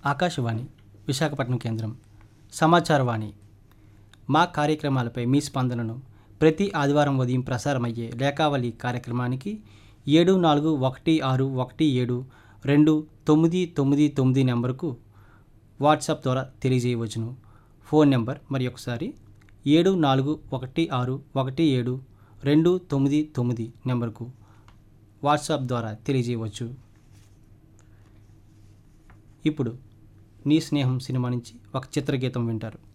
ఆకాశవాణి విశాఖపట్నం కేంద్రం సమాచారవాణి మా కార్యక్రమాలపై మీ స్పందనను ప్రతి ఆదివారం ఉదయం ప్రసారమయ్యే లేఖావళి కార్యక్రమానికి ఏడు నాలుగు ఒకటి ఆరు ఒకటి ఏడు రెండు తొమ్మిది తొమ్మిది తొమ్మిది నెంబర్కు వాట్సాప్ ద్వారా తెలియజేయవచ్చును ఫోన్ నెంబర్ మరి ఒకసారి ఏడు నాలుగు ఒకటి ఆరు ఒకటి ఏడు రెండు తొమ్మిది తొమ్మిది నెంబర్కు వాట్సాప్ ద్వారా తెలియజేయవచ్చు ఇప్పుడు నీ స్నేహం సినిమా నుంచి ఒక చిత్రగీతం వింటారు